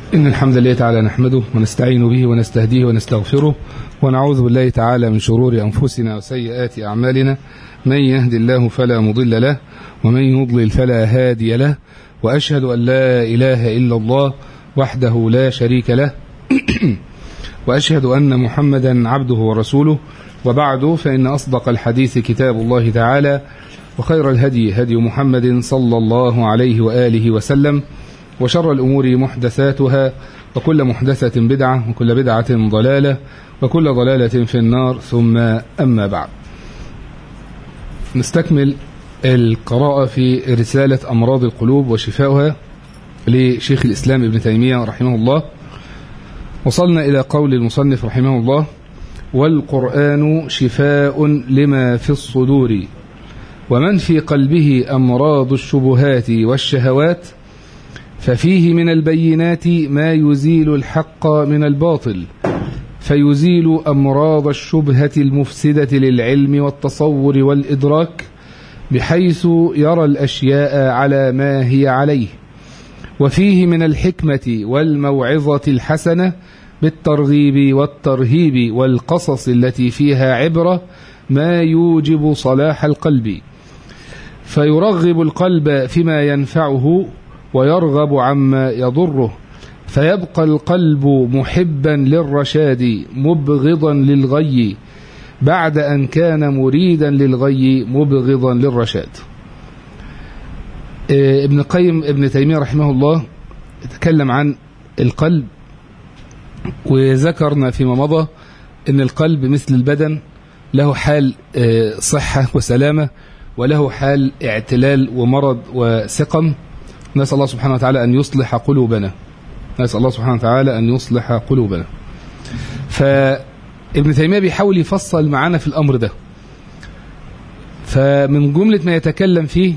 إن الحمد لله تعالى نحمده ونستعين به ونستهديه ونستغفره ونعوذ بالله تعالى من شرور أنفسنا وسيئات أعمالنا من يهد الله فلا مضل له ومن يضلل فلا هادي له وأشهد أن لا إله إلا الله وحده لا شريك له وأشهد أن محمدا عبده ورسوله وبعد فإن أصدق الحديث كتاب الله تعالى وخير الهدي هدي محمد صلى الله عليه وآله وسلم وشر الأمور محدثاتها وكل محدثة بدعة وكل بدعة ضلالة وكل ضلالة في النار ثم أما بعد نستكمل القراءة في رسالة أمراض القلوب وشفاؤها لشيخ الإسلام ابن تيمية رحمه الله وصلنا إلى قول المصنف رحمه الله والقرآن شفاء لما في الصدور ومن في قلبه أمراض الشبهات والشهوات ففيه من البينات ما يزيل الحق من الباطل فيزيل أمراض الشبهة المفسدة للعلم والتصور والإدراك بحيث يرى الأشياء على ما هي عليه وفيه من الحكمة والموعظة الحسنة بالترغيب والترهيب والقصص التي فيها عبرة ما يوجب صلاح القلب فيرغب القلب فيما ينفعه ويرغب عما يضره فيبقى القلب محبا للرشاد مبغضا للغي بعد أن كان مريدا للغي مبغضا للرشاد ابن قيم ابن تيمية رحمه الله تكلم عن القلب وذكرنا فيما مضى ان القلب مثل البدن له حال صحة وسلامة وله حال اعتلال ومرض وسقم نسأل الله سبحانه وتعالى أن يصلح قلوبنا نسأل الله سبحانه وتعالى أن يصلح قلوبنا فابن تيمية بيحاول يفصل معانا في الأمر ده فمن جملة ما يتكلم فيه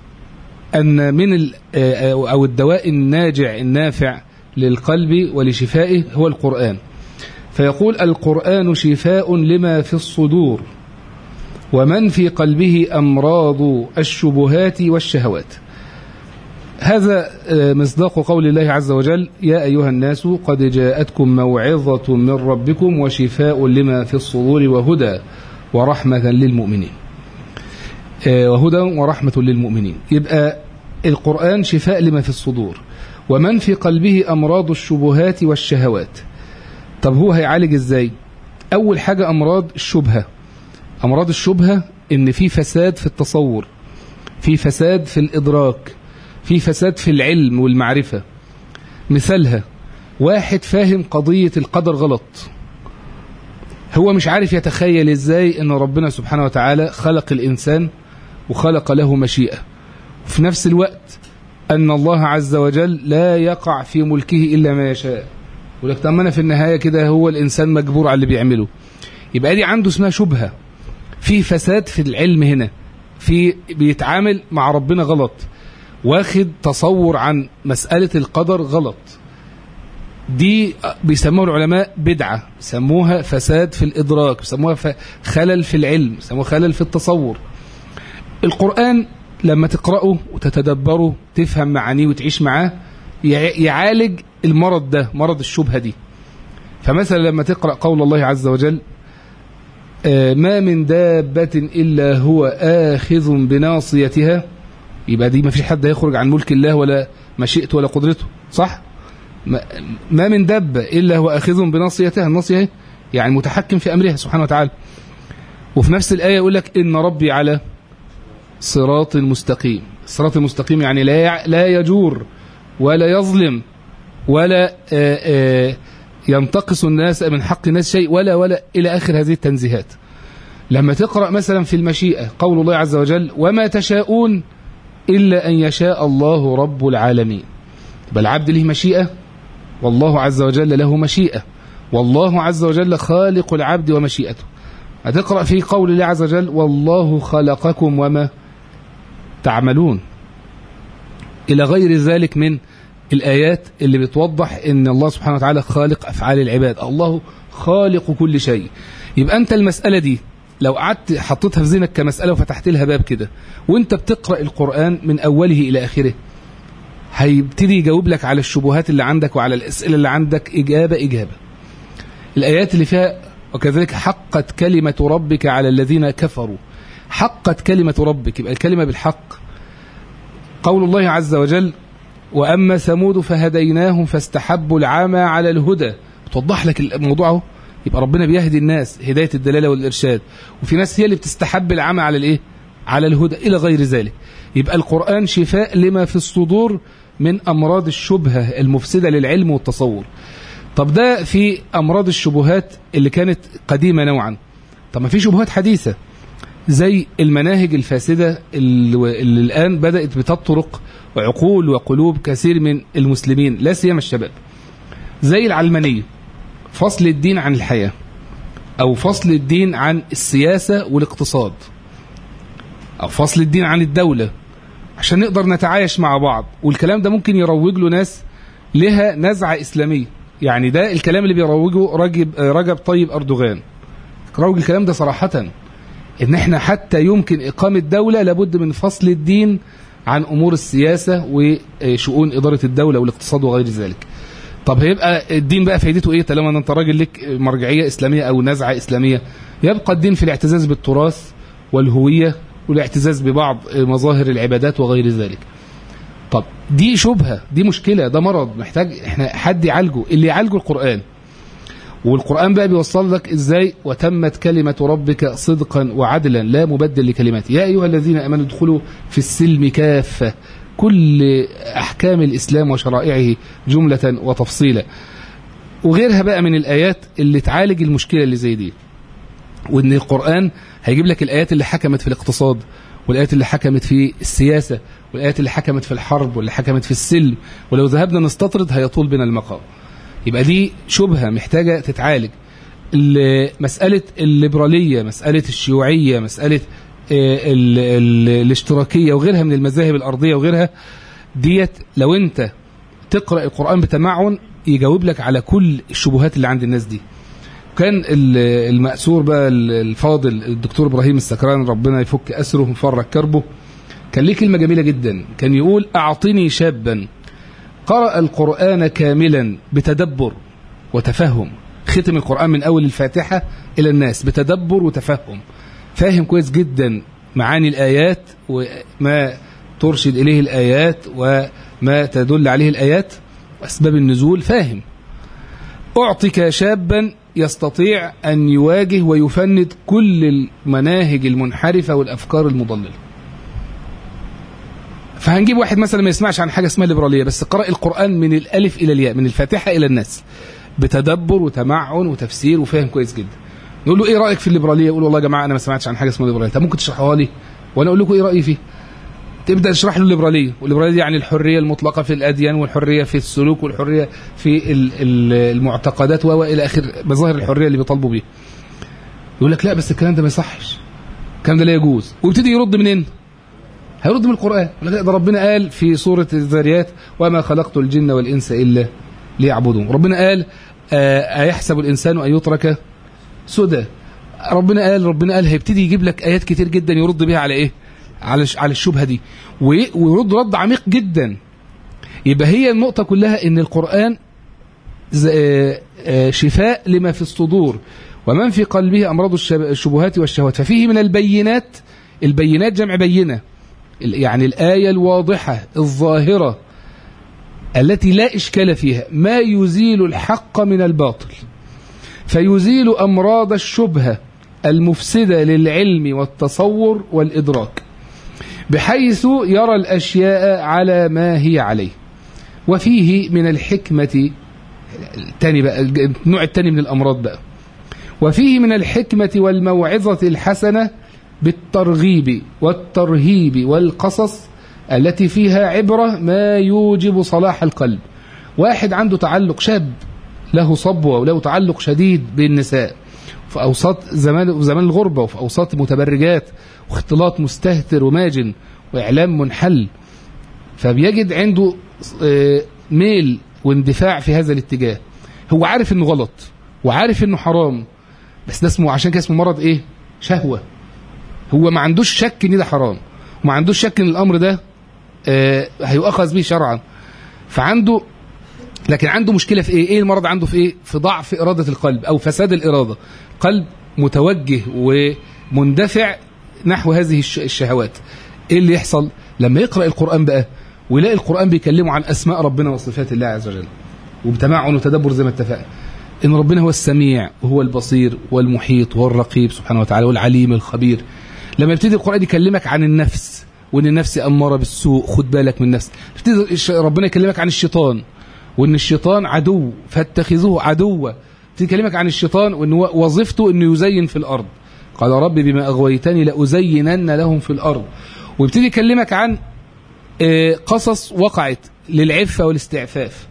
أن من أو الدواء الناجع النافع للقلب ولشفائه هو القرآن فيقول القرآن شفاء لما في الصدور ومن في قلبه أمراض الشبهات والشهوات هذا مصداق قول الله عز وجل يا أيها الناس قد جاءتكم موعظة من ربكم وشفاء لما في الصدور وهدى ورحمة للمؤمنين وهدى ورحمة للمؤمنين يبقى القرآن شفاء لما في الصدور ومن في قلبه أمراض الشبهات والشهوات طب هو هيعالج ازاي أول حاجة أمراض الشبهة أمراض الشبهة إن في فساد في التصور في فساد في الإدراك في فساد في العلم والمعرفة مثالها واحد فاهم قضية القدر غلط هو مش عارف يتخيل ازاي ان ربنا سبحانه وتعالى خلق الانسان وخلق له مشيئة وفي نفس الوقت ان الله عز وجل لا يقع في ملكه الا ما يشاء ولك طب في النهاية كده هو الانسان مجبور على اللي بيعمله يبقى دي عنده اسمها شبهة في فساد في العلم هنا في بيتعامل مع ربنا غلط واخد تصور عن مسألة القدر غلط دي بيسموها العلماء بدعة بيسموها فساد في الإدراك بيسموها خلل في العلم بيسموها خلل في التصور القرآن لما تقرأه وتتدبره تفهم معانيه وتعيش معاه يعالج المرض ده مرض الشبهة دي فمثلا لما تقرأ قول الله عز وجل ما من دابة إلا هو آخذ بناصيتها يبقى دي ما فيش حد هيخرج عن ملك الله ولا مشيئته ولا قدرته صح ما من دابة إلا هو أخذ بناصيتها الناصية يعني متحكم في أمرها سبحانه وتعالى وفي نفس الآية يقول لك إن ربي على صراط مستقيم الصراط المستقيم يعني لا لا يجور ولا يظلم ولا آآ آآ ينتقص الناس من حق الناس شيء ولا ولا إلى آخر هذه التنزيهات لما تقرأ مثلا في المشيئة قول الله عز وجل وما تشاءون إلا أن يشاء الله رب العالمين بل العبد له مشيئة والله عز وجل له مشيئة والله عز وجل خالق العبد ومشيئته هتقرأ في قول الله عز وجل والله خلقكم وما تعملون إلى غير ذلك من الآيات اللي بتوضح إن الله سبحانه وتعالى خالق أفعال العباد الله خالق كل شيء يبقى أنت المسألة دي لو قعدت حطيتها في ذهنك كمسألة وفتحت لها باب كده وانت بتقرأ القرآن من أوله إلى آخره هيبتدي يجاوب لك على الشبهات اللي عندك وعلى الأسئلة اللي عندك إجابة إجابة الآيات اللي فيها وكذلك حقت كلمة ربك على الذين كفروا حقت كلمة ربك يبقى الكلمة بالحق قول الله عز وجل وأما ثمود فهديناهم فاستحبوا العمى على الهدى توضح لك الموضوع اهو يبقى ربنا بيهدي الناس هداية الدلالة والإرشاد وفي ناس هي اللي بتستحب العمى على الإيه على الهدى إلى غير ذلك يبقى القرآن شفاء لما في الصدور من أمراض الشبهة المفسدة للعلم والتصور طب ده في أمراض الشبهات اللي كانت قديمة نوعا طب ما في شبهات حديثة زي المناهج الفاسدة اللي, اللي الآن بدأت بتطرق عقول وقلوب كثير من المسلمين لا سيما الشباب زي العلمانية فصل الدين عن الحياة أو فصل الدين عن السياسة والاقتصاد أو فصل الدين عن الدولة عشان نقدر نتعايش مع بعض والكلام ده ممكن يروج له ناس لها نزعة إسلامية يعني ده الكلام اللي بيروجه رجب, رجب طيب أردوغان روج الكلام ده صراحة إن إحنا حتى يمكن إقامة دولة لابد من فصل الدين عن أمور السياسة وشؤون إدارة الدولة والاقتصاد وغير ذلك طب هيبقى الدين بقى فايدته ايه طالما ان انت راجل لك مرجعيه اسلاميه او نزعه اسلاميه يبقى الدين في الاعتزاز بالتراث والهويه والاعتزاز ببعض مظاهر العبادات وغير ذلك طب دي شبهه دي مشكله ده مرض محتاج احنا حد يعالجه اللي يعالجه القران والقرآن بقى بيوصل لك ازاي وتمت كلمة ربك صدقا وعدلا لا مبدل لكلماته يا أيها الذين أمنوا ادخلوا في السلم كافة كل أحكام الإسلام وشرائعه جملة وتفصيلا وغيرها بقى من الآيات اللي تعالج المشكلة اللي زي دي وإن القرآن هيجيب لك الآيات اللي حكمت في الاقتصاد والآيات اللي حكمت في السياسة والآيات اللي حكمت في الحرب واللي حكمت في السلم ولو ذهبنا نستطرد هيطول بنا المقام يبقى دي شبهة محتاجة تتعالج مسألة الليبرالية مسألة الشيوعية مسألة ال ال الاشتراكية وغيرها من المذاهب الأرضية وغيرها ديت لو أنت تقرأ القرآن بتمعن يجاوب لك على كل الشبهات اللي عند الناس دي كان المأسور بقى الفاضل الدكتور إبراهيم السكران ربنا يفك أسره ويفرج كربه كان ليه كلمة جميلة جدا كان يقول أعطني شابا قرأ القرآن كاملا بتدبر وتفهم ختم القرآن من أول الفاتحة إلى الناس بتدبر وتفهم فاهم كويس جدا معاني الآيات وما ترشد إليه الآيات وما تدل عليه الآيات وأسباب النزول فاهم أعطك شابا يستطيع أن يواجه ويفند كل المناهج المنحرفة والأفكار المضللة فهنجيب واحد مثلا ما يسمعش عن حاجة اسمها ليبرالية بس قرأ القرآن من الألف إلى الياء من الفاتحة إلى الناس بتدبر وتمعن وتفسير وفاهم كويس جدا نقول له ايه رايك في الليبراليه يقول والله يا جماعه انا ما سمعتش عن حاجه اسمها ليبراليه طب ممكن تشرحوها لي وانا اقول لكم ايه رايي فيه تبدا تشرح له الليبراليه والليبراليه دي يعني الحريه المطلقه في الاديان والحريه في السلوك والحريه في المعتقدات والى اخر مظاهر الحريه اللي بيطالبوا بيها يقول لك لا بس الكلام ده ما يصحش الكلام ده لا يجوز ويبتدي يرد منين هيرد من القران يقول لك ده ربنا قال في سوره الذاريات وما خلقت الجن والانس الا ليعبدون ربنا قال ايحسب الانسان ان يترك سدى ربنا قال ربنا قال هيبتدي يجيب لك ايات كتير جدا يرد بيها على ايه على على الشبهه دي ويرد رد عميق جدا يبقى هي النقطه كلها ان القران شفاء لما في الصدور ومن في قلبه امراض الشبهات والشهوات ففيه من البينات البينات جمع بينه يعني الايه الواضحه الظاهره التي لا اشكال فيها ما يزيل الحق من الباطل فيزيل أمراض الشبهة المفسدة للعلم والتصور والإدراك بحيث يرى الأشياء على ما هي عليه وفيه من الحكمة الثاني بقى النوع الثاني من الأمراض بقى وفيه من الحكمة والموعظة الحسنة بالترغيب والترهيب والقصص التي فيها عبرة ما يوجب صلاح القلب واحد عنده تعلق شاب له صبوة وله تعلق شديد بالنساء في أوساط زمان زمان الغربة وفي أوساط متبرجات واختلاط مستهتر وماجن وإعلام منحل فبيجد عنده ميل واندفاع في هذا الاتجاه هو عارف انه غلط وعارف انه حرام بس ده اسمه عشان كده اسمه مرض ايه شهوة هو ما عندوش شك ان ده حرام وما عندوش شك ان الامر ده هيؤخذ به شرعا فعنده لكن عنده مشكلة في ايه ايه المرض عنده في ايه في ضعف إرادة القلب او فساد الإرادة قلب متوجه ومندفع نحو هذه الشهوات ايه اللي يحصل لما يقرأ القرآن بقى ويلاقي القرآن بيكلمه عن أسماء ربنا وصفات الله عز وجل وبتمعن وتدبر زي ما اتفقنا ان ربنا هو السميع وهو البصير والمحيط والرقيب سبحانه وتعالى والعليم الخبير لما يبتدي القرآن يكلمك عن النفس وان النفس أمارة بالسوء خد بالك من النفس يبتدي ربنا يكلمك عن الشيطان وان الشيطان عدو فاتخذوه عدوا يكلمك عن الشيطان وان وظيفته انه يزين في الارض قال رب بما اغويتني لازينن لهم في الارض ويبتدي يكلمك عن قصص وقعت للعفه والاستعفاف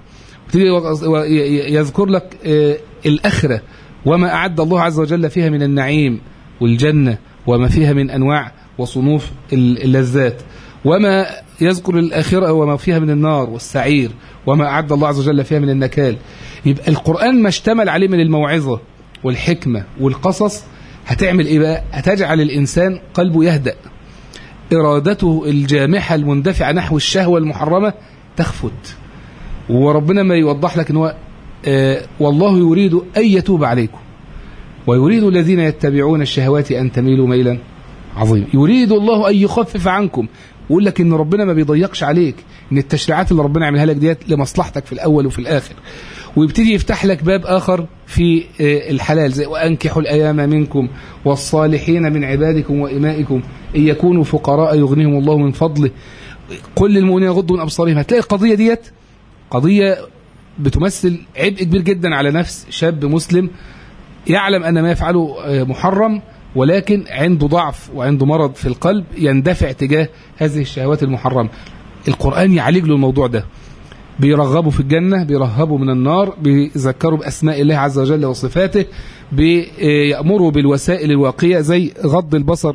يذكر لك الأخرة وما أعد الله عز وجل فيها من النعيم والجنة وما فيها من أنواع وصنوف اللذات وما يذكر الآخرة وما فيها من النار والسعير وما أعد الله عز وجل فيها من النكال يبقى القرآن ما اشتمل عليه من الموعظة والحكمة والقصص هتعمل إيه بقى هتجعل الإنسان قلبه يهدأ إرادته الجامحة المندفعة نحو الشهوة المحرمة تخفت وربنا ما يوضح لك ان هو آه والله يريد ان يتوب عليكم ويريد الذين يتبعون الشهوات ان تميلوا ميلا عظيما يريد الله ان يخفف عنكم ويقول لك ان ربنا ما بيضيقش عليك ان التشريعات اللي ربنا يعملها لك ديت لمصلحتك في الاول وفي الاخر ويبتدي يفتح لك باب اخر في آه الحلال زي وانكحوا الايام منكم والصالحين من عبادكم وامائكم ان يكونوا فقراء يغنيهم الله من فضله قل للمؤمنين يغضوا من ابصارهم هتلاقي القضيه ديت قضية بتمثل عبء كبير جدا على نفس شاب مسلم يعلم أن ما يفعله محرم ولكن عنده ضعف وعنده مرض في القلب يندفع تجاه هذه الشهوات المحرمة القرآن يعالج له الموضوع ده بيرغبوا في الجنة بيرهبوا من النار بيذكروا بأسماء الله عز وجل وصفاته بيأمروا بالوسائل الواقية زي غض البصر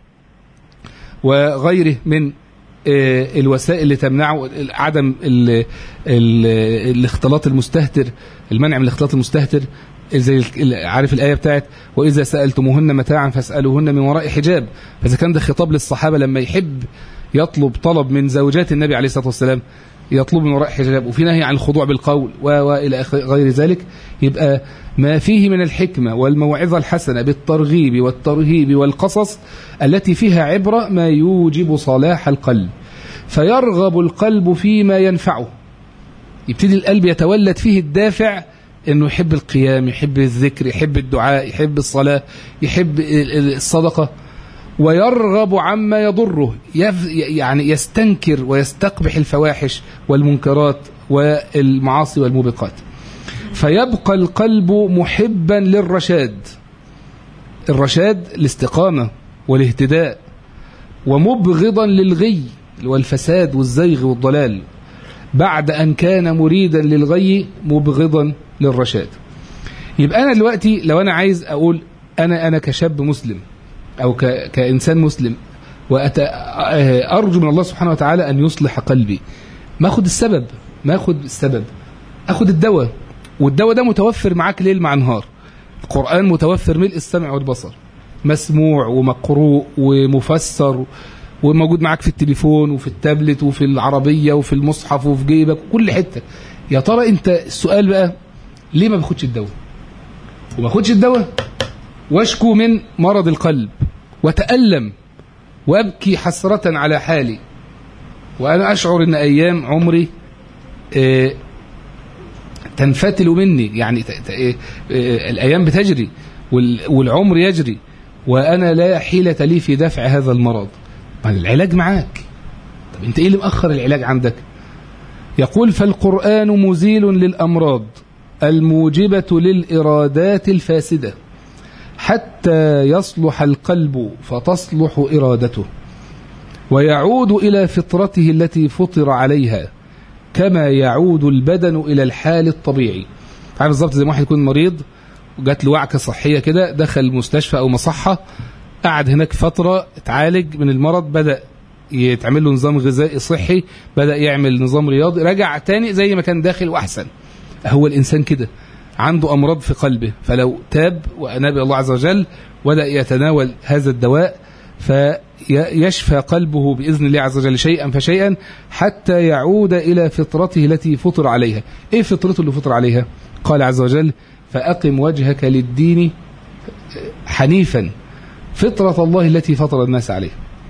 وغيره من الوسائل اللي تمنعه عدم ال ال الاختلاط المستهتر المنع من الاختلاط المستهتر زي عارف الآية بتاعت وإذا سألتموهن متاعا فاسألوهن من وراء حجاب فإذا كان ده خطاب للصحابة لما يحب يطلب طلب من زوجات النبي عليه الصلاة والسلام يطلب من وراء حجاب وفي نهي عن الخضوع بالقول وإلى غير ذلك يبقى ما فيه من الحكمة والموعظة الحسنة بالترغيب والترهيب والقصص التي فيها عبرة ما يوجب صلاح القلب فيرغب القلب فيما ينفعه يبتدي القلب يتولد فيه الدافع انه يحب القيام يحب الذكر يحب الدعاء يحب الصلاة يحب الصدقة ويرغب عما يضره يعني يستنكر ويستقبح الفواحش والمنكرات والمعاصي والموبقات فيبقى القلب محبا للرشاد الرشاد الاستقامة والاهتداء ومبغضا للغي والفساد والزيغ والضلال بعد أن كان مريدا للغي مبغضا للرشاد يبقى أنا دلوقتي لو أنا عايز أقول أنا أنا كشاب مسلم أو ك كإنسان مسلم وأرجو من الله سبحانه وتعالى أن يصلح قلبي ما أخد السبب ما أخد السبب أخد الدواء والدواء ده متوفر معاك ليل مع نهار القرآن متوفر ملء السمع والبصر مسموع ومقروء ومفسر وموجود معاك في التليفون وفي التابلت وفي العربية وفي المصحف وفي جيبك وكل حتة يا ترى انت السؤال بقى ليه ما باخدش الدواء وما باخدش الدواء واشكو من مرض القلب وتألم وابكي حسرة على حالي وانا اشعر ان ايام عمري اه تنفتل مني يعني ت... ت... اه الايام بتجري والعمر يجري وانا لا حيلة لي في دفع هذا المرض العلاج معاك طب انت ايه اللي مأخر العلاج عندك يقول فالقرآن مزيل للأمراض الموجبة للإرادات الفاسدة حتى يصلح القلب فتصلح إرادته ويعود إلى فطرته التي فطر عليها كما يعود البدن إلى الحال الطبيعي عارف بالظبط زي ما واحد يكون مريض وجات له وعكة صحية كده دخل مستشفى أو مصحة قعد هناك فترة اتعالج من المرض بدأ يتعمل له نظام غذائي صحي بدأ يعمل نظام رياضي رجع تاني زي ما كان داخل وأحسن هو الإنسان كده عنده أمراض في قلبه فلو تاب وأناب الله عز وجل بدأ يتناول هذا الدواء فيشفى قلبه بإذن الله عز وجل شيئا فشيئا حتى يعود إلى فطرته التي فطر عليها إيه فطرته اللي فطر عليها قال عز وجل فأقم وجهك للدين حنيفا فطرة الله التي فطر الناس عليها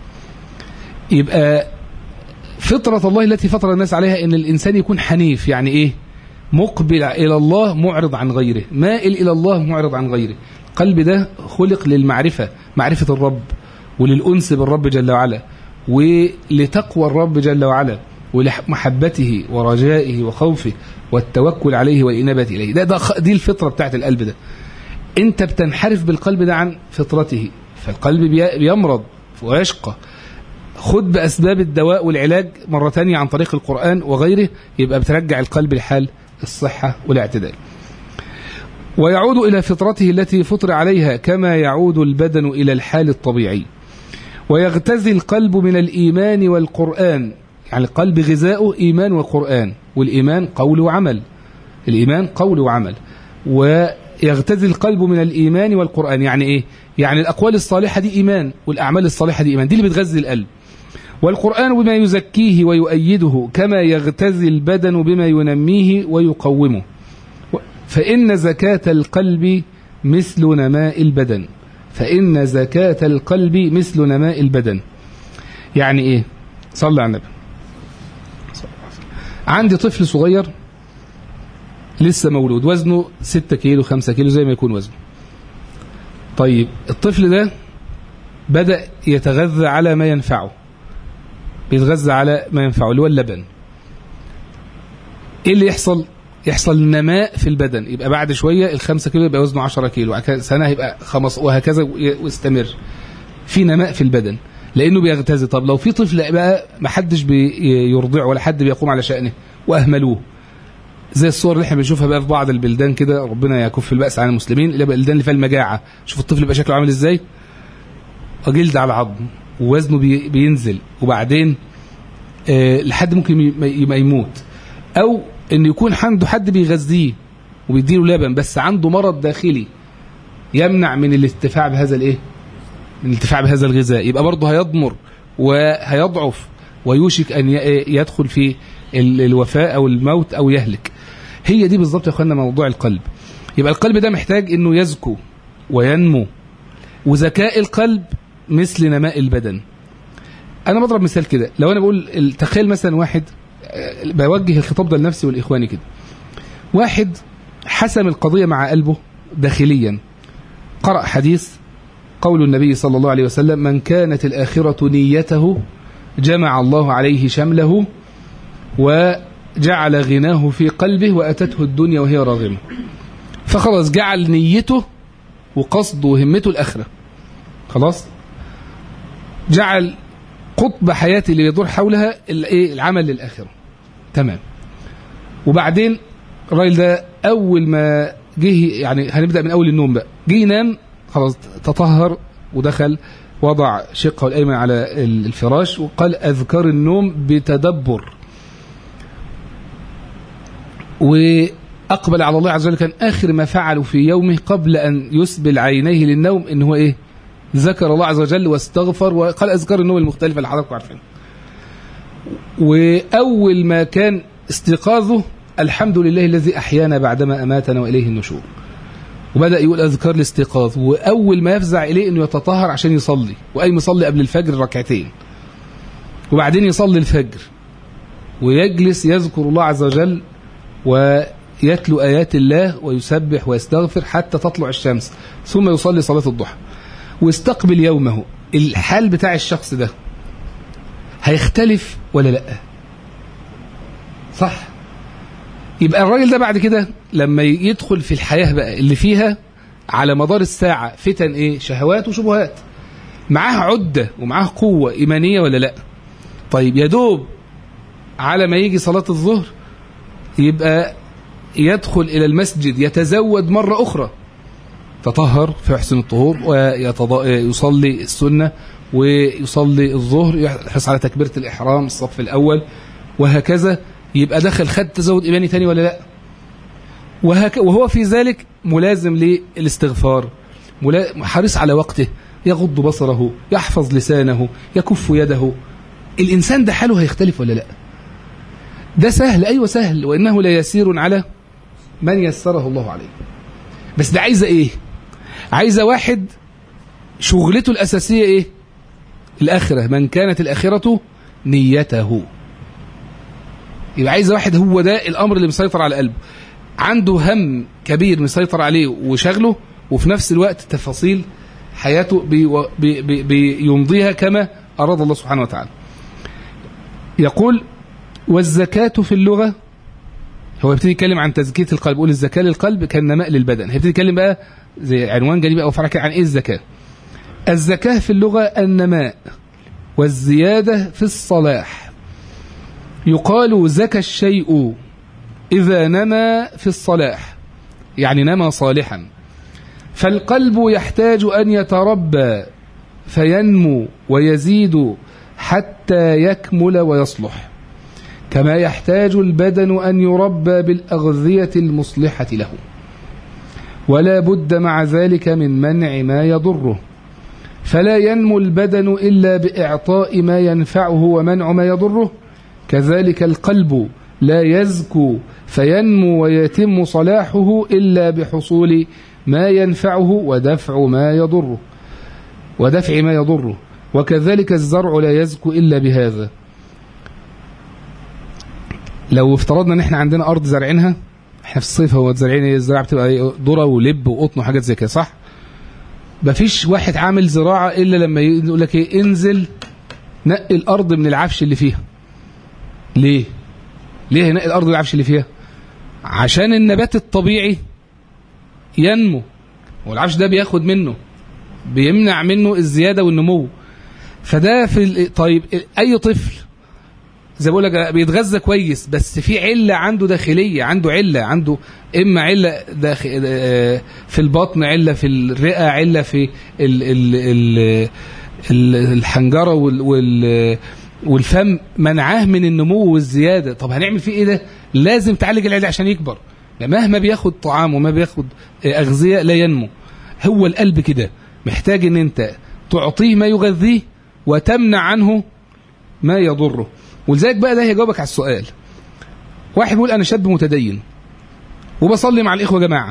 يبقى فطرة الله التي فطر الناس عليها ان الانسان يكون حنيف يعني ايه مقبل الى الله معرض عن غيره مائل الى الله معرض عن غيره القلب ده خلق للمعرفة معرفة الرب وللأنس بالرب جل وعلا ولتقوى الرب جل وعلا ولمحبته ورجائه وخوفه والتوكل عليه والإنابة إليه ده, ده دي الفطرة بتاعت القلب ده انت بتنحرف بالقلب ده عن فطرته فالقلب بيمرض ويشقى خد بأسباب الدواء والعلاج مرة تانية عن طريق القرآن وغيره يبقى بترجع القلب لحال الصحة والاعتدال ويعود إلى فطرته التي فطر عليها كما يعود البدن إلى الحال الطبيعي ويغتزي القلب من الإيمان والقرآن يعني القلب غذاؤه إيمان وقرآن والإيمان قول وعمل الإيمان قول وعمل ويغتزي القلب من الإيمان والقرآن يعني إيه؟ يعني الأقوال الصالحة دي إيمان والأعمال الصالحة دي إيمان دي اللي بتغذي القلب والقرآن بما يزكيه ويؤيده كما يغتزي البدن بما ينميه ويقومه فإن زكاة القلب مثل نماء البدن فإن زكاة القلب مثل نماء البدن يعني إيه صلى على النبي عندي طفل صغير لسه مولود وزنه 6 كيلو 5 كيلو زي ما يكون وزنه طيب الطفل ده بدأ يتغذى على ما ينفعه بيتغذى على ما ينفعه اللي هو اللبن ايه اللي يحصل يحصل نماء في البدن يبقى بعد شوية الخمسة كيلو يبقى وزنه 10 كيلو سنة يبقى خمس وهكذا ويستمر في نماء في البدن لأنه بيغتزي طب لو في طفل بقى ما حدش بيرضعه ولا حد بيقوم على شأنه وأهملوه زي الصور اللي احنا بنشوفها بقى في بعض البلدان كده ربنا يكف البأس عن المسلمين اللي بقى البلدان اللي فيها المجاعة شوف الطفل بقى شكله عامل ازاي جلد على عظم ووزنه بي بينزل وبعدين آه لحد ممكن يبقى يموت او ان يكون عنده حد بيغذيه وبيديله لبن بس عنده مرض داخلي يمنع من الانتفاع بهذا الايه من الانتفاع بهذا الغذاء يبقى برضه هيضمر وهيضعف ويوشك ان يدخل في الوفاة او الموت او يهلك هي دي بالظبط يا اخوانا موضوع القلب يبقى القلب ده محتاج انه يزكو وينمو وذكاء القلب مثل نماء البدن انا بضرب مثال كده لو انا بقول تخيل مثلا واحد بوجه الخطاب ده لنفسي والاخواني كده واحد حسم القضية مع قلبه داخليا قرأ حديث قول النبي صلى الله عليه وسلم من كانت الآخرة نيته جمع الله عليه شمله وجعل غناه في قلبه وأتته الدنيا وهي راغمة فخلاص جعل نيته وقصده وهمته الآخرة خلاص جعل قطب حياتي اللي يدور حولها العمل للآخرة تمام وبعدين الراجل ده أول ما جه يعني هنبدأ من أول النوم بقى جه ينام خلاص تطهر ودخل وضع شقه الأيمن على الفراش وقال أذكار النوم بتدبر وأقبل على الله عز وجل كان آخر ما فعله في يومه قبل أن يسبل عينيه للنوم إن هو إيه ذكر الله عز وجل واستغفر وقال أذكار النوم المختلفة اللي حضراتكم عارفين وأول ما كان استيقاظه الحمد لله الذي أحيانا بعدما أماتنا وإليه النشور وبدأ يقول أذكار الاستيقاظ وأول ما يفزع إليه أنه يتطهر عشان يصلي وأي يصلي قبل الفجر ركعتين وبعدين يصلي الفجر ويجلس يذكر الله عز وجل ويتلو آيات الله ويسبح ويستغفر حتى تطلع الشمس ثم يصلي صلاة الضحى واستقبل يومه الحال بتاع الشخص ده هيختلف ولا لا صح يبقى الراجل ده بعد كده لما يدخل في الحياة بقى اللي فيها على مدار الساعة فتن ايه شهوات وشبهات معاه عدة ومعاه قوة إيمانية ولا لا طيب يا دوب على ما يجي صلاة الظهر يبقى يدخل إلى المسجد يتزود مرة أخرى تطهر في حسن الطهور ويصلي السنة ويصلي الظهر يحرص على تكبيرة الإحرام الصف الأول وهكذا يبقى دخل خد تزود إيماني تاني ولا لا وهك وهو في ذلك ملازم للاستغفار حريص على وقته يغض بصره يحفظ لسانه يكف يده الإنسان ده حاله هيختلف ولا لا ده سهل أيوة سهل وإنه ليسير على من يسره الله عليه بس ده عايزة إيه عايزة واحد شغلته الأساسية إيه الآخرة من كانت الآخرة نيته يبقى عايز واحد هو ده الأمر اللي مسيطر على قلبه عنده هم كبير مسيطر عليه وشغله وفي نفس الوقت تفاصيل حياته بي بي بي بيمضيها كما أراد الله سبحانه وتعالى يقول والزكاة في اللغة هو يبتدي يتكلم عن تزكية القلب يقول الزكاة للقلب كالنماء للبدن هيبتدي يتكلم بقى زي عنوان جانبي أو فرع عن إيه الزكاة الزكاة في اللغة النماء والزيادة في الصلاح يقال زكى الشيء إذا نما في الصلاح يعني نما صالحا فالقلب يحتاج أن يتربى فينمو ويزيد حتى يكمل ويصلح كما يحتاج البدن أن يربى بالأغذية المصلحة له ولا بد مع ذلك من منع ما يضره فلا ينمو البدن إلا بإعطاء ما ينفعه ومنع ما يضره كذلك القلب لا يزكو فينمو ويتم صلاحه إلا بحصول ما ينفعه ودفع ما يضره ودفع ما يضره وكذلك الزرع لا يزكو إلا بهذا لو افترضنا ان احنا عندنا ارض زارعينها احنا في الصيف هو زارعين الزراعه بتبقى ذره ولب وقطن وحاجات زي كده صح مفيش واحد عامل زراعه الا لما يقول لك ايه انزل نقي الارض من العفش اللي فيها ليه ليه ينقي الارض من العفش اللي فيها عشان النبات الطبيعي ينمو والعفش ده بياخد منه بيمنع منه الزياده والنمو فده في طيب اي طفل زي بقول لك بيتغذى كويس بس في عله عنده داخليه عنده عله عنده اما عله داخل في البطن عله في الرئه عله في ال ال ال الحنجره وال والفم منعاه من النمو والزياده طب هنعمل فيه ايه ده لازم تعالج العله عشان يكبر مهما بياخد طعام وما بياخد اغذيه لا ينمو هو القلب كده محتاج ان انت تعطيه ما يغذيه وتمنع عنه ما يضره ولذلك بقى ده هيجاوبك على السؤال واحد بيقول انا شاب متدين وبصلي مع الاخوه جماعه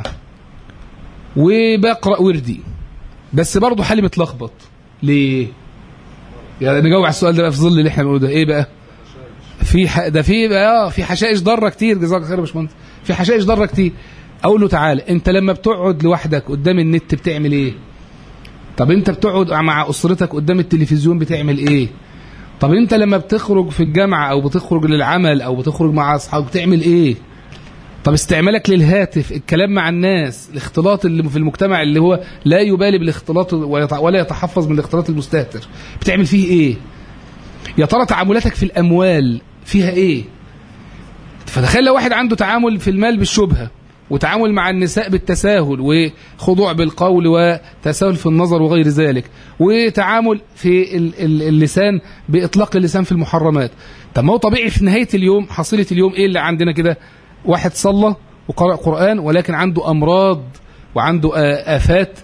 وبقرا وردي بس برضه حالي متلخبط ليه يعني نجاوب على السؤال ده بقى في ظل اللي احنا بنقوله ده ايه بقى في ح... ده في بقى اه في حشائش ضاره كتير جزاك خير يا باشمهندس في حشائش ضاره كتير اقول له تعالى انت لما بتقعد لوحدك قدام النت بتعمل ايه طب انت بتقعد مع اسرتك قدام التلفزيون بتعمل ايه طب انت لما بتخرج في الجامعه او بتخرج للعمل او بتخرج مع اصحابك بتعمل ايه طب استعمالك للهاتف الكلام مع الناس الاختلاط اللي في المجتمع اللي هو لا يبالي بالاختلاط ولا يتحفظ من الاختلاط المستهتر بتعمل فيه ايه يا ترى تعاملاتك في الاموال فيها ايه فتخيل لو واحد عنده تعامل في المال بالشبهه وتعامل مع النساء بالتساهل وخضوع بالقول وتساهل في النظر وغير ذلك وتعامل في اللسان بإطلاق اللسان في المحرمات طب ما هو طبيعي في نهاية اليوم حصيلة اليوم إيه اللي عندنا كده واحد صلى وقرأ قرآن ولكن عنده أمراض وعنده آفات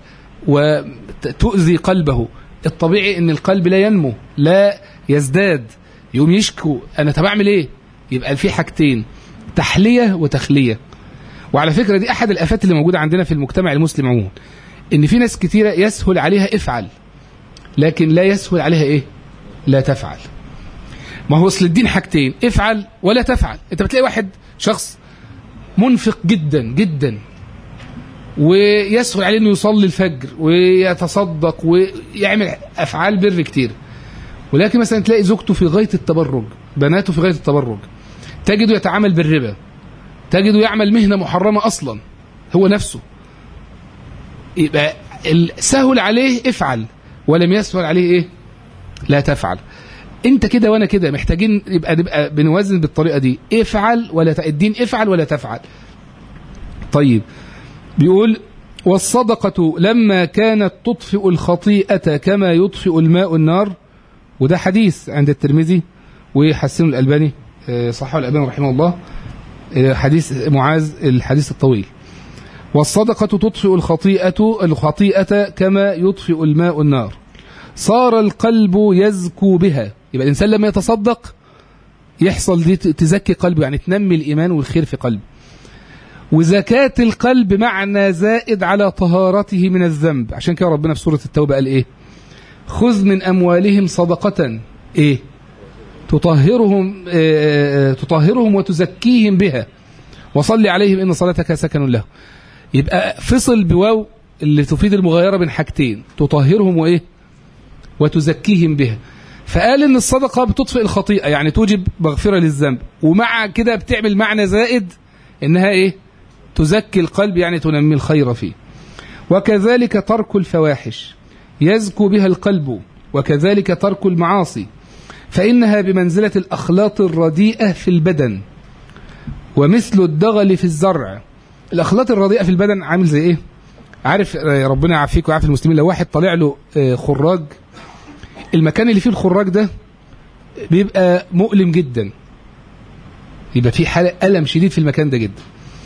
وتؤذي قلبه الطبيعي ان القلب لا ينمو لا يزداد يقوم يشكو انا طب اعمل ايه يبقى في حاجتين تحليه وتخليه وعلى فكرة دي أحد الآفات اللي موجودة عندنا في المجتمع المسلم عموما إن في ناس كتيرة يسهل عليها افعل لكن لا يسهل عليها إيه لا تفعل ما هو أصل الدين حاجتين افعل ولا تفعل أنت بتلاقي واحد شخص منفق جدا جدا ويسهل عليه انه يصلي الفجر ويتصدق ويعمل افعال بر كتير ولكن مثلا تلاقي زوجته في غايه التبرج بناته في غايه التبرج تجده يتعامل بالربا تجده يعمل مهنة محرمة أصلا هو نفسه يبقى سهل عليه افعل ولم يسهل عليه ايه لا تفعل انت كده وانا كده محتاجين يبقى نبقى بنوازن بالطريقه دي افعل ولا ت... الدين افعل ولا تفعل طيب بيقول والصدقة لما كانت تطفئ الخطيئة كما يطفئ الماء النار وده حديث عند الترمذي وحسنه الألباني صححه الألباني رحمه الله حديث معاذ الحديث الطويل والصدقة تطفئ الخطيئة الخطيئة كما يطفئ الماء النار صار القلب يزكو بها يبقى الإنسان لما يتصدق يحصل دي تزكي قلبه يعني تنمي الإيمان والخير في قلبه وزكاة القلب معنى زائد على طهارته من الذنب عشان كده ربنا في سورة التوبة قال إيه خذ من أموالهم صدقة إيه تطهرهم إيه تطهرهم وتزكيهم بها وصلي عليهم إن صلاتك سكن له يبقى فصل بواو اللي تفيد المغايرة بين حاجتين تطهرهم وإيه وتزكيهم بها فقال ان الصدقة بتطفئ الخطيئة يعني توجب مغفرة للذنب ومع كده بتعمل معنى زائد انها ايه تزكي القلب يعني تنمي الخير فيه وكذلك ترك الفواحش يزكو بها القلب وكذلك ترك المعاصي فإنها بمنزلة الأخلاط الرديئة في البدن ومثل الدغل في الزرع الأخلاط الرديئة في البدن عامل زي إيه عارف ربنا يعافيك ويعافي المسلمين لو واحد طالع له خراج المكان اللي فيه الخراج ده بيبقى مؤلم جدا يبقى في حالة ألم شديد في المكان ده جدا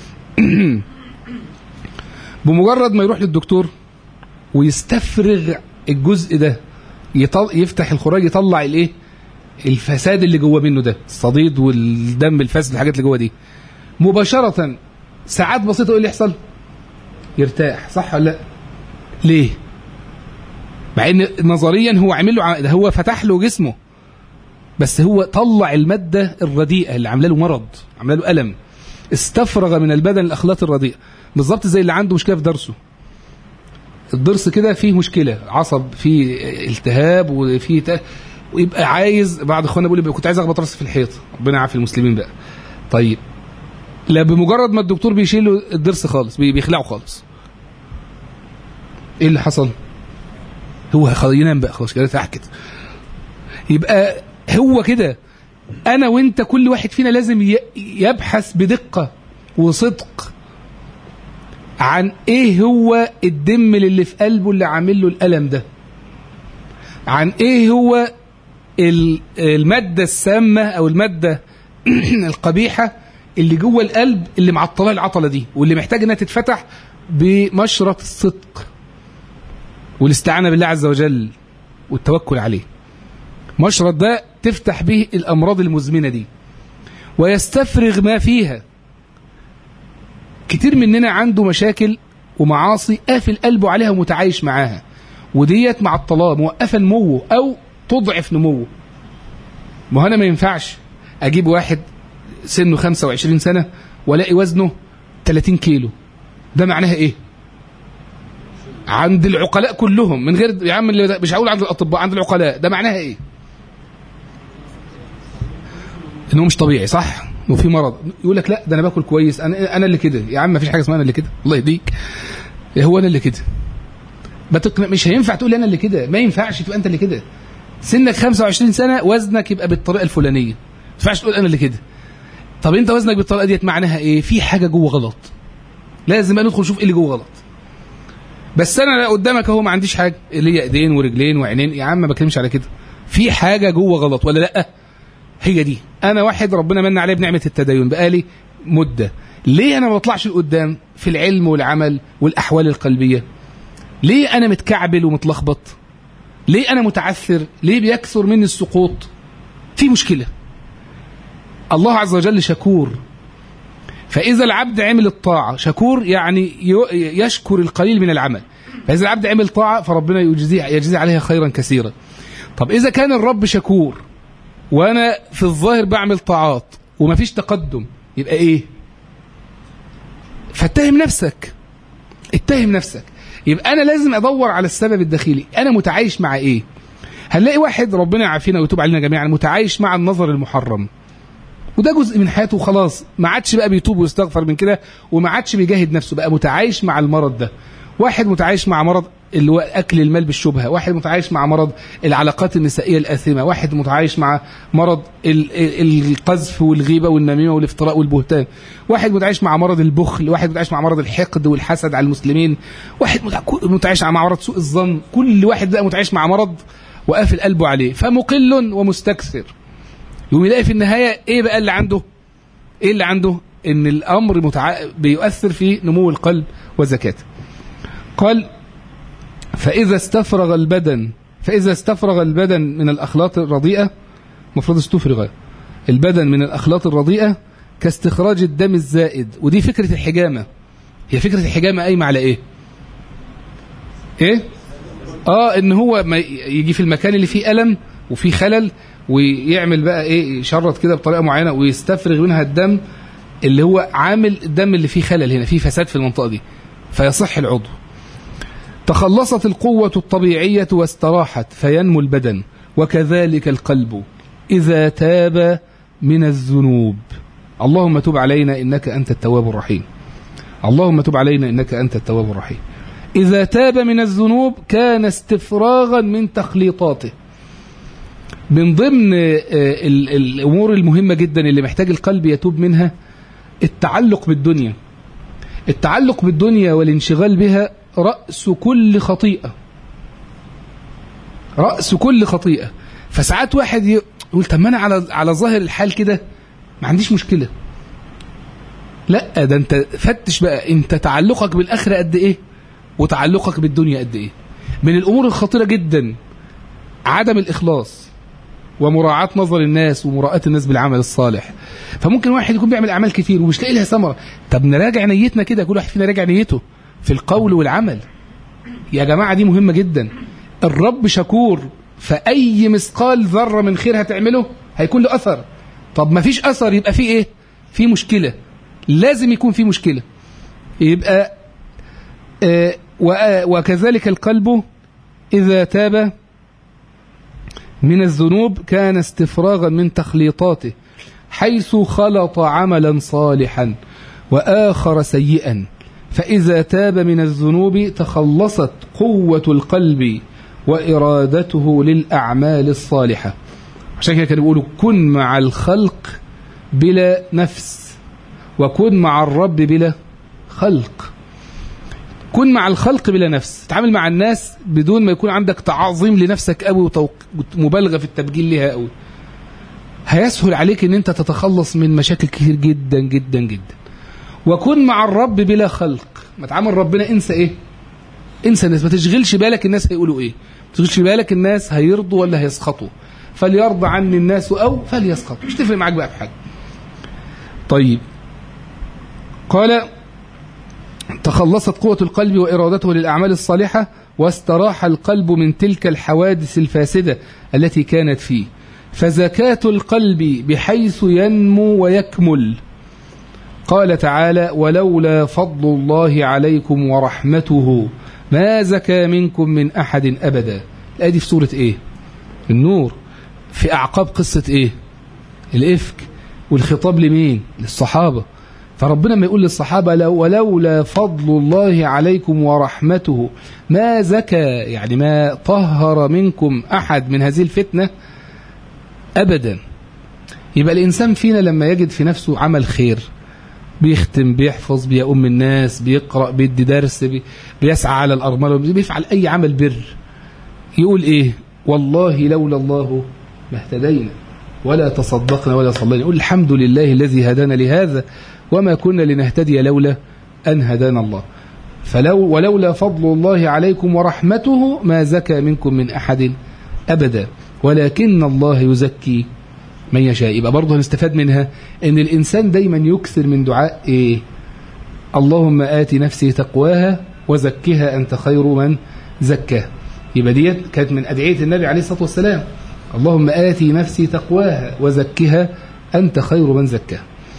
بمجرد ما يروح للدكتور ويستفرغ الجزء ده يطل... يفتح الخراج يطلع الايه الفساد اللي جوه منه ده الصديد والدم الفاسد الحاجات اللي جوه دي مباشرة ساعات بسيطة ايه اللي يحصل يرتاح صح ولا لا ليه مع ان نظريا هو عامل له ده هو فتح له جسمه بس هو طلع المادة الرديئة اللي عامله له مرض عامله له ألم استفرغ من البدن الأخلاط الرديئة بالظبط زي اللي عنده مشكلة في ضرسه الضرس كده فيه مشكلة عصب فيه التهاب وفيه ت... ويبقى عايز بعض اخوانا بيقول كنت عايز اخبط راسي في الحيط ربنا يعافي المسلمين بقى طيب لا بمجرد ما الدكتور بيشيل له الضرس خالص بيخلعه خالص ايه اللي حصل هو ينام بقى خلاص كده تحت كده يبقى هو كده انا وانت كل واحد فينا لازم يبحث بدقة وصدق عن ايه هو الدم اللي في قلبه اللي عامل له الالم ده عن ايه هو المادة السامة او المادة القبيحة اللي جوه القلب اللي معطله العطلة دي واللي محتاج انها تتفتح بمشرط الصدق والاستعانة بالله عز وجل والتوكل عليه مشرط ده تفتح به الأمراض المزمنة دي ويستفرغ ما فيها كتير مننا عنده مشاكل ومعاصي قافل قلبه عليها ومتعايش معاها وديت مع الطلاق موقفة نموه أو تضعف نموه ما أنا ما ينفعش أجيب واحد سنه 25 سنة ولاقي وزنه 30 كيلو ده معناها إيه عند العقلاء كلهم من غير يا عم اللي مش هقول عند الاطباء عند العقلاء ده معناها ايه انه مش طبيعي صح وفي مرض يقول لك لا ده انا باكل كويس انا انا اللي كده يا عم مفيش حاجه اسمها انا اللي كده الله يهديك هو انا اللي كده بتقنع مش هينفع تقول انا اللي كده ما ينفعش تبقى انت اللي كده سنك 25 سنه وزنك يبقى بالطريقه الفلانيه ما ينفعش تقول انا اللي كده طب انت وزنك بالطريقه ديت معناها ايه في حاجه جوه غلط لازم بقى ندخل نشوف ايه اللي جوه غلط بس انا قدامك اهو ما عنديش حاجه اللي هي ايدين ورجلين وعينين يا عم ما بتكلمش على كده في حاجه جوه غلط ولا لا هي دي انا واحد ربنا من عليه بنعمه التدين بقالي مده ليه انا ما بطلعش لقدام في العلم والعمل والاحوال القلبيه ليه انا متكعبل ومتلخبط ليه انا متعثر ليه بيكثر مني السقوط في مشكله الله عز وجل شكور فإذا العبد عمل الطاعة شكور يعني يشكر القليل من العمل فإذا العبد عمل طاعة فربنا يجزي يجزي عليها خيرا كثيرا طب إذا كان الرب شكور وأنا في الظاهر بعمل طاعات ومفيش تقدم يبقى إيه فاتهم نفسك اتهم نفسك يبقى أنا لازم أدور على السبب الداخلي أنا متعايش مع إيه هنلاقي واحد ربنا يعافينا ويتوب علينا جميعا متعايش مع النظر المحرم وده جزء من حياته وخلاص ما عادش بقى بيتوب ويستغفر من كده وما عادش بيجاهد نفسه بقى متعايش مع المرض ده واحد متعايش مع مرض اللي هو اكل المال بالشبهه واحد متعايش مع مرض العلاقات النسائيه الاثمه واحد متعايش مع مرض القذف والغيبه والنميمه والافتراء والبهتان واحد متعايش مع مرض البخل واحد متعايش مع مرض الحقد والحسد على المسلمين واحد متعايش مع مرض سوء الظن كل واحد بقى متعايش مع مرض وقافل قلبه عليه فمقل ومستكثر يقوم يلاقي في النهايه ايه بقى اللي عنده ايه اللي عنده ان الامر متع... بيؤثر في نمو القلب وزكاته قال فاذا استفرغ البدن فاذا استفرغ البدن من الاخلاط الرديئه المفروض استفرغ البدن من الاخلاط الرديئه كاستخراج الدم الزائد ودي فكره الحجامه هي فكره الحجامه قايمه على ايه ايه اه ان هو ما يجي في المكان اللي فيه الم وفيه خلل ويعمل بقى ايه يشرط كده بطريقه معينه ويستفرغ منها الدم اللي هو عامل الدم اللي فيه خلل هنا فيه فساد في المنطقه دي فيصح العضو تخلصت القوة الطبيعية واستراحت فينمو البدن وكذلك القلب إذا تاب من الذنوب اللهم تب علينا إنك أنت التواب الرحيم اللهم تب علينا إنك أنت التواب الرحيم إذا تاب من الذنوب كان استفراغا من تخليطاته من ضمن الأمور المهمة جدا اللي محتاج القلب يتوب منها التعلق بالدنيا التعلق بالدنيا والانشغال بها رأس كل خطيئة رأس كل خطيئة فساعات واحد يقول طب ما أنا على على ظاهر الحال كده ما عنديش مشكلة لا ده أنت فتش بقى أنت تعلقك بالآخرة قد إيه وتعلقك بالدنيا قد إيه من الأمور الخطيرة جدا عدم الإخلاص ومراعاة نظر الناس ومراعاة الناس بالعمل الصالح فممكن واحد يكون بيعمل أعمال كتير ومش لاقي لها ثمرة طب نراجع نيتنا كده كل واحد فينا راجع نيته في القول والعمل يا جماعة دي مهمة جدا الرب شكور فأي مثقال ذرة من خير هتعمله هيكون له أثر طب ما فيش أثر يبقى في إيه في مشكلة لازم يكون في مشكلة يبقى آه وكذلك القلب إذا تاب من الذنوب كان استفراغا من تخليطاته حيث خلط عملا صالحا وآخر سيئا فإذا تاب من الذنوب تخلصت قوة القلب وإرادته للأعمال الصالحة عشان كده كانوا بيقولوا كن مع الخلق بلا نفس وكن مع الرب بلا خلق كن مع الخلق بلا نفس تعامل مع الناس بدون ما يكون عندك تعظيم لنفسك قوي ومبالغة في التبجيل لها قوي هيسهل عليك ان انت تتخلص من مشاكل كتير جدا جدا جدا وكن مع الرب بلا خلق ما تعامل ربنا انسى ايه انسى الناس ما تشغلش بالك الناس هيقولوا ايه ما تشغلش بالك الناس هيرضوا ولا هيسخطوا فليرضى عني الناس او فليسخطوا مش تفرق معاك بقى في حاجه طيب قال تخلصت قوة القلب وإرادته للأعمال الصالحة واستراح القلب من تلك الحوادث الفاسدة التي كانت فيه فزكاة القلب بحيث ينمو ويكمل قال تعالى ولولا فضل الله عليكم ورحمته ما زكى منكم من أحد أبدا الآية دي في سورة إيه النور في أعقاب قصة إيه الإفك والخطاب لمين للصحابة فربنا ما يقول للصحابة لو ولولا فضل الله عليكم ورحمته ما زكى يعني ما طهر منكم أحد من هذه الفتنة أبدا يبقى الإنسان فينا لما يجد في نفسه عمل خير بيختم بيحفظ بيؤم الناس بيقرأ بيدي درس بي بيسعى على الأرملة بيفعل أي عمل بر يقول إيه والله لولا الله ما اهتدينا ولا تصدقنا ولا صلينا يقول الحمد لله الذي هدانا لهذا وما كنا لنهتدي لولا أن هدانا الله فلو ولولا فضل الله عليكم ورحمته ما زكى منكم من أحد أبدا ولكن الله يزكي من يشاء يبقى برضه هنستفاد منها ان الإنسان دايما يكثر من دعاء إيه اللهم آت نفسي تقواها وزكها أنت خير من زكاها يبقى ديت كانت من أدعية النبي عليه الصلاة والسلام اللهم آتي نفسي تقواها وزكها أنت خير من زكاها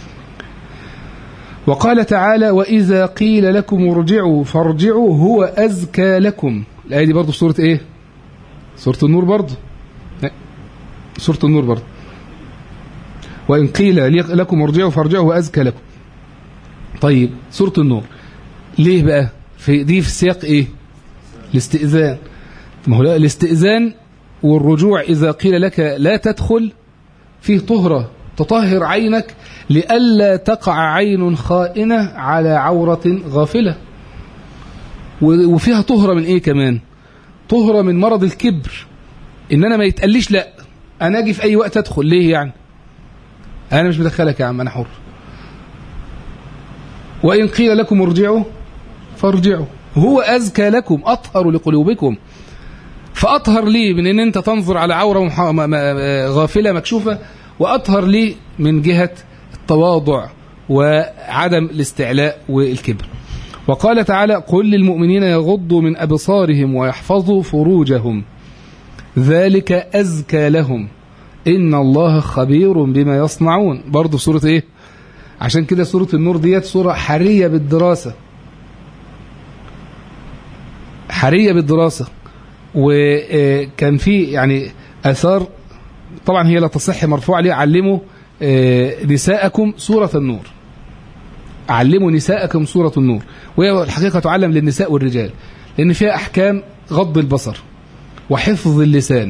وقال تعالى وإذا قيل لكم ارجعوا فارجعوا هو أزكى لكم الآية دي برضه في سورة إيه سورة النور برضه سورة النور برضه وإن قيل لكم ارجعوا فارجعوا هو أزكى لكم طيب سورة النور ليه بقى في دي في سياق إيه الاستئذان ما هو الاستئذان والرجوع إذا قيل لك لا تدخل فيه طهرة تطهر عينك لئلا تقع عين خائنة على عورة غافلة وفيها طهرة من ايه كمان طهرة من مرض الكبر ان انا ما يتقليش لا انا اجي في اي وقت ادخل ليه يعني انا مش مدخلك يا عم انا حر وإن قيل لكم ارجعوا فارجعوا هو أزكى لكم أطهر لقلوبكم فأطهر لي من أن أنت تنظر على عورة غافلة مكشوفة وأطهر لي من جهة التواضع وعدم الاستعلاء والكبر وقال تعالى قل للمؤمنين يغضوا من أبصارهم ويحفظوا فروجهم ذلك أزكى لهم إن الله خبير بما يصنعون برضو سورة إيه عشان كده سورة النور ديت سورة حرية بالدراسة حرية بالدراسة وكان في يعني أثار طبعا هي لا تصح مرفوع عليه علموا نساءكم سورة النور علموا نساءكم سورة النور وهي الحقيقة تعلم للنساء والرجال لأن فيها أحكام غض البصر وحفظ اللسان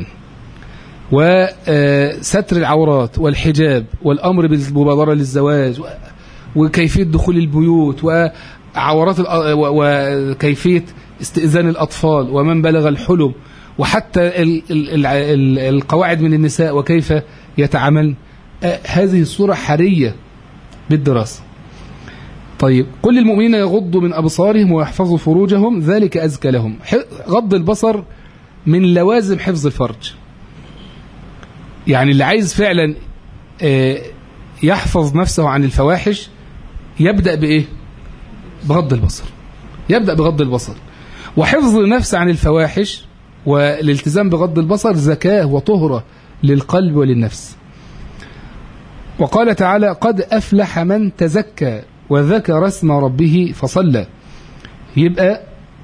وستر العورات والحجاب والأمر بالمبادرة للزواج وكيفية دخول البيوت وعورات وكيفية استئذان الأطفال ومن بلغ الحلم وحتى القواعد من النساء وكيف يتعامل هذه الصورة حرية بالدراسة طيب قل للمؤمنين يغضوا من أبصارهم ويحفظوا فروجهم ذلك أزكى لهم غض البصر من لوازم حفظ الفرج يعني اللي عايز فعلا يحفظ نفسه عن الفواحش يبدأ بإيه بغض البصر يبدأ بغض البصر وحفظ النفس عن الفواحش والالتزام بغض البصر زكاة وطهرة للقلب وللنفس وقال تعالى قد أفلح من تزكى وذكر اسم ربه فصلى يبقى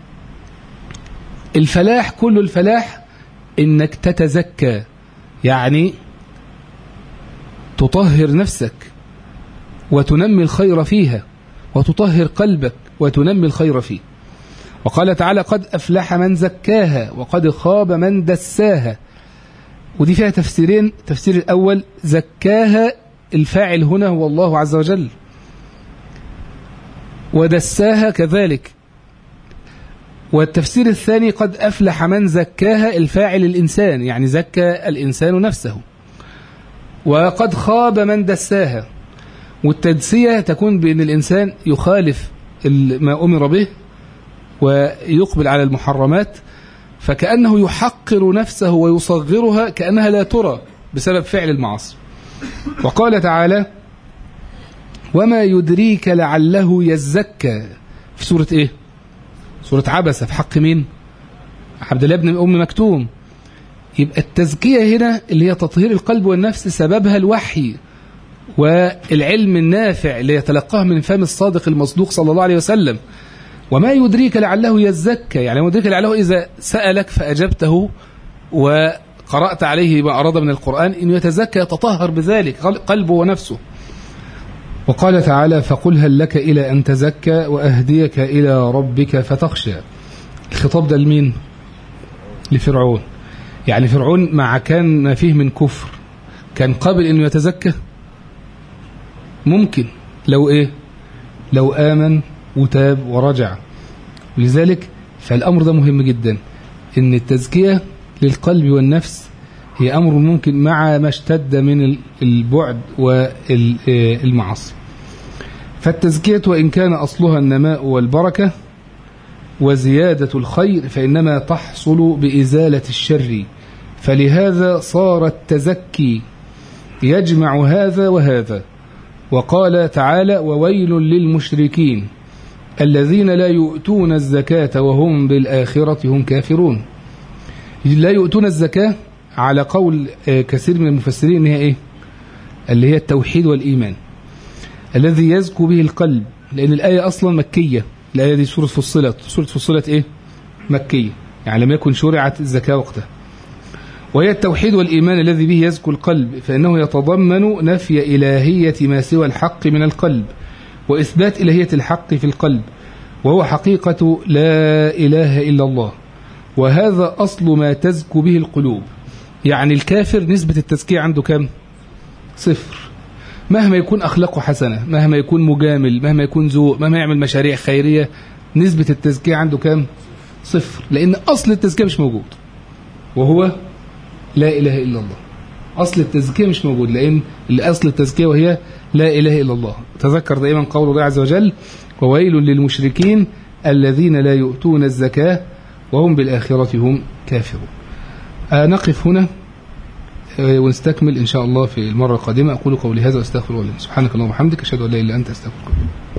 الفلاح كل الفلاح انك تتزكى يعني تطهر نفسك وتنمي الخير فيها وتطهر قلبك وتنمي الخير فيه وقال تعالى قد أفلح من زكاها وقد خاب من دساها ودي فيها تفسيرين تفسير الأول زكاها الفاعل هنا هو الله عز وجل ودساها كذلك والتفسير الثاني قد أفلح من زكاها الفاعل الإنسان يعني زكى الإنسان نفسه وقد خاب من دساها والتدسية تكون بأن الإنسان يخالف ما أمر به ويقبل على المحرمات فكأنه يحقر نفسه ويصغرها كأنها لا ترى بسبب فعل المعاصي وقال تعالى وما يدريك لعله يزكى في سورة ايه سورة عبسة في حق مين عبد الله بن أم مكتوم يبقى التزكية هنا اللي هي تطهير القلب والنفس سببها الوحي والعلم النافع اللي يتلقاه من فم الصادق المصدوق صلى الله عليه وسلم وما يدريك لعله يزكى يعني ما يدريك لعله إذا سألك فأجبته وقرأت عليه ما أراد من القرآن إنه يتزكى يتطهر بذلك قلبه ونفسه وقال تعالى فقل هل لك إلى أن تزكى وأهديك إلى ربك فتخشى الخطاب ده لمين لفرعون يعني فرعون مع كان ما فيه من كفر كان قابل أنه يتزكى ممكن لو إيه لو آمن وتاب ورجع ولذلك فالأمر ده مهم جدا إن التزكية للقلب والنفس هي أمر ممكن مع ما اشتد من البعد والمعاصي فالتزكية وإن كان أصلها النماء والبركة وزيادة الخير فإنما تحصل بإزالة الشر فلهذا صار التزكي يجمع هذا وهذا وقال تعالى وويل للمشركين الذين لا يؤتون الزكاة وهم بالآخرة هم كافرون لا يؤتون الزكاة على قول كثير من المفسرين ان هي ايه اللي هي التوحيد والإيمان الذي يزكو به القلب لأن الآية أصلا مكية الآية دي سورة فصلت سورة فصلت إيه مكية يعني لم يكن شرعت الزكاة وقتها وهي التوحيد والإيمان الذي به يزكو القلب فإنه يتضمن نفي إلهية ما سوى الحق من القلب وإثبات إلهية الحق في القلب وهو حقيقة لا إله إلا الله وهذا أصل ما تزكو به القلوب يعني الكافر نسبة التزكية عنده كم صفر مهما يكون أخلاقه حسنة مهما يكون مجامل مهما يكون ذوق مهما يعمل مشاريع خيرية نسبة التزكية عنده كم صفر لأن أصل التزكية مش موجود وهو لا إله إلا الله أصل التزكية مش موجود لأن أصل التزكية وهي لا إله إلا الله تذكر دائما قول الله عز وجل وويل للمشركين الذين لا يؤتون الزكاة وهم بالآخرة هم كافرون آه، نقف هنا آه، ونستكمل إن شاء الله في المرة القادمة أقول قولي هذا وأستغفر الله سبحانك اللهم وبحمدك أشهد أن لا إله إلا أنت أستغفرك